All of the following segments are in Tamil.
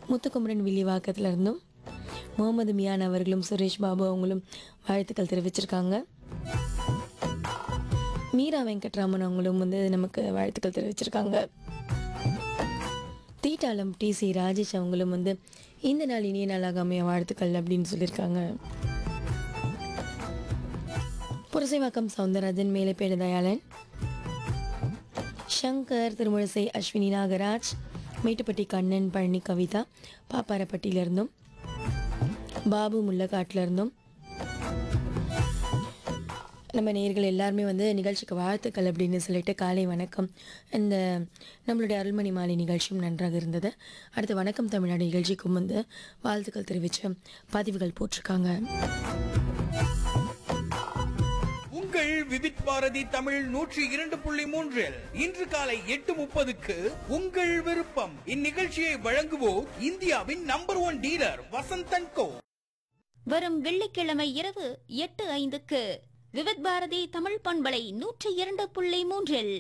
முத்துக்குமரன் வில்லிவாக்கத்துல இருந்தும் முகமது மியான் அவர்களும் சுரேஷ் பாபு அவங்களும் வாழ்த்துக்கள் தெரிவிச்சிருக்காங்க மீரா வெங்கட்ராமன் அவங்களும் வந்து நமக்கு வாழ்த்துக்கள் தெரிவிச்சிருக்காங்க தீட்டாளம் டி சி ராஜேஷ் அவங்களும் வந்து இந்த நாள் இனிய நாளாக அமைய வாழ்த்துக்கள் அப்படின்னு சொல்லியிருக்காங்க புரசைவாக்கம் சவுந்தரராஜன் மேலைப்பேடு தயாளன் சங்கர் திருமுழிசை அஸ்வினி நாகராஜ் மேட்டுப்பட்டி கண்ணன் பழனி கவிதா பாப்பாரப்பட்டியில இருந்தும் பாபு முள்ளக்காட்டுல இருந்தும் நம்ம நேர்கள் எல்லாருமே வந்து நிகழ்ச்சிக்கு வாழ்த்துக்கள் அப்படின்னு சொல்லிட்டு காலை வணக்கம் இந்த நம்மளுடைய அருள்மணி மாலை நிகழ்ச்சியும் நன்றாக இருந்தது அடுத்து வணக்கம் தமிழ்நாடு நிகழ்ச்சிக்கும் வந்து வாழ்த்துக்கள் தெரிவித்து பதிவுகள் போட்டிருக்காங்க உங்கள் விவித் பாரதி தமிழ் நூற்றி இரண்டு புள்ளி மூன்றில் இன்று காலை எட்டு முப்பதுக்கு உங்கள் விருப்பம் இந்நிகழ்ச்சியை வழங்குவோர் இந்தியாவின் number one dealer Vasanthan Co வரும் வெள்ளிக்கிழமை இரவு எட்டு ஐந்துக்கு விவித் பாரதி தமிழ் பண்பலை நூற்றி இரண்டு புள்ளி மூன்றில்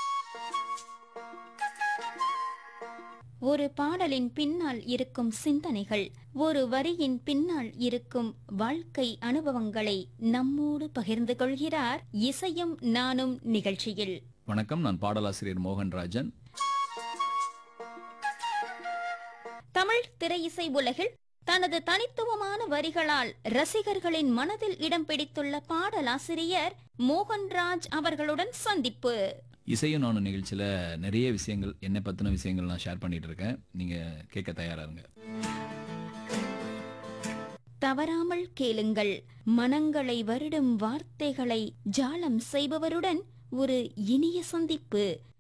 ஒரு பாடலின் பின்னால் இருக்கும் சிந்தனைகள் ஒரு வரியின் பின்னால் இருக்கும் வாழ்க்கை அனுபவங்களை நம்மோடு பகிர்ந்து கொள்கிறார் இசையும் நானும் நிகழ்ச்சியில் வணக்கம் நான் பாடலாசிரியர் மோகன்ராஜன் தமிழ் திரையிசை உலகில் தனது தனித்துவமான வரிகளால் ரசிகர்களின் மனதில் இடம் பிடித்துள்ள பாடலாசிரியர் மோகன்ராஜ் அவர்களுடன் சந்திப்பு இசையும் நானும் நிகழ்ச்சியில நிறைய விஷயங்கள் என்னை பத்தின விஷயங்கள் நான் ஷேர் பண்ணிட்டு இருக்கேன் நீங்க கேட்க தயாரா இருங்க தவறாமல் கேளுங்கள் மனங்களை வருடும் வார்த்தைகளை ஜாலம் செய்பவருடன் ஒரு இனிய சந்திப்பு